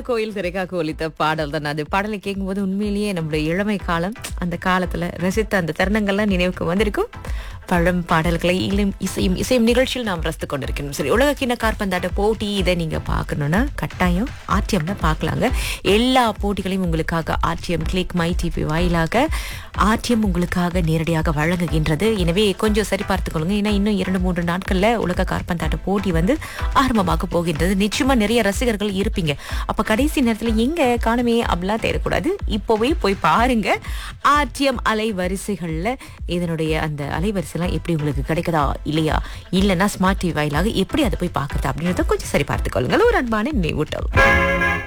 கோயில் திரைக்காக ஒலித்த பாடல் தான் அது பாடலை கேட்கும்போது உண்மையிலேயே நம்மளுடைய இளமை காலம் அந்த காலத்துல ரசித்த அந்த தருணங்கள்லாம் நினைவுக்கு வந்திருக்கும் பழம் பாடல்களை இளம் இசையும் இசையும் நிகழ்ச்சியில் நாம் ரசித்து கொண்டிருக்கணும் சரி உலக கிண்ண கார்பந்தாட்ட போட்டி இதை நீங்க பார்க்கணும்னா கட்டாயம் ஆர்டிஎம்ல பார்க்கலாங்க எல்லா போட்டிகளையும் உங்களுக்காக ஆர்டிஎம் கிளிக் மை டிவி வாயிலாக ஆர்டிஎம் உங்களுக்காக நேரடியாக வழங்குகின்றது எனவே கொஞ்சம் சரி பார்த்துக்கொள்ளுங்க ஏன்னா இன்னும் இரண்டு மூன்று நாட்கள்ல உலக கார்பந்தாட்ட போட்டி வந்து ஆரம்பமாக போகின்றது நிச்சயமா நிறைய ரசிகர்கள் இருப்பீங்க அப்ப கடைசி நேரத்துல எங்க காணுமே அப்படிலாம் தேடக்கூடாது இப்போவே போய் பாருங்க ஆர்டிஎம் அலைவரிசைகள்ல இதனுடைய அந்த அலைவரிசைலாம் எப்படி உங்களுக்கு கிடைக்குதா இல்லையா இல்லைன்னா ஸ்மார்ட் டிவி வாயிலாக எப்படி அதை போய் பார்க்கறது அப்படின்றத கொஞ்சம் சரி பார்த்துக்கொள்ளுங்கள் ஒரு அன்பான நினைவூட்டல்